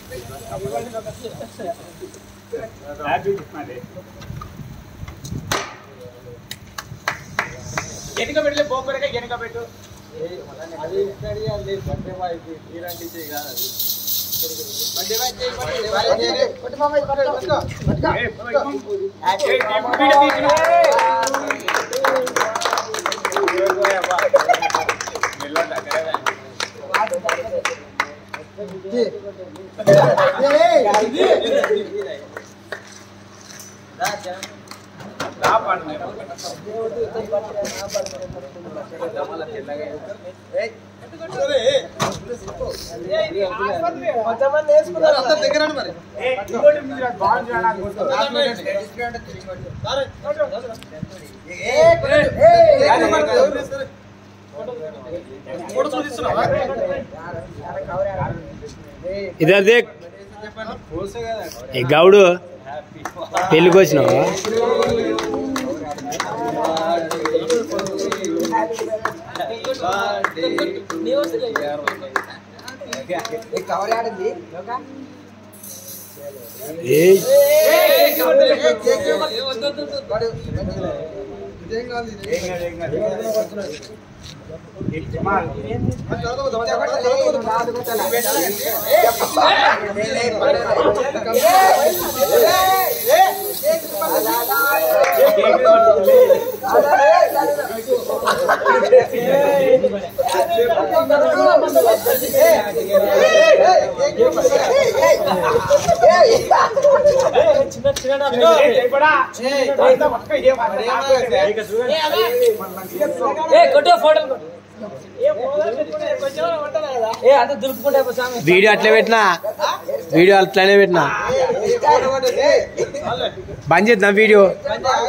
వెనుక పెట్టలే పోకరగా వెనుక పెట్టు అది ఇక్కడి అది బర్త్డే బాయ్ మీరంటే చేయి కాదు అది బర్త్డే బాయ్ చేయి బర్త్డే బాయ్ చేయి కొట్టు మామ కొట్టు కొట్టు ఏ, ఏ, పీట తీసిన. రా పండు. కొంతమంది వేసుకున్నారు అందరు దగ్గర రండి మరి ఏ, ఇంకోటి ఉంది చూడు, బాగుంది చూడు, నాకు గుర్తు. ఇద్దరు దేక్ ఏ గౌడు పెళ్ళికి వచ్చినావా కవర్ ఆడింది ఏ ఇదేం కాదు ఇది. ఏ, చేయబడా. అంతా పక్క ఏ మాట రాదు. వీడియో అట్లే పెట్టినా వీడియో అట్లనే పెట్టినా బంద్ చేద్దాం వీడియో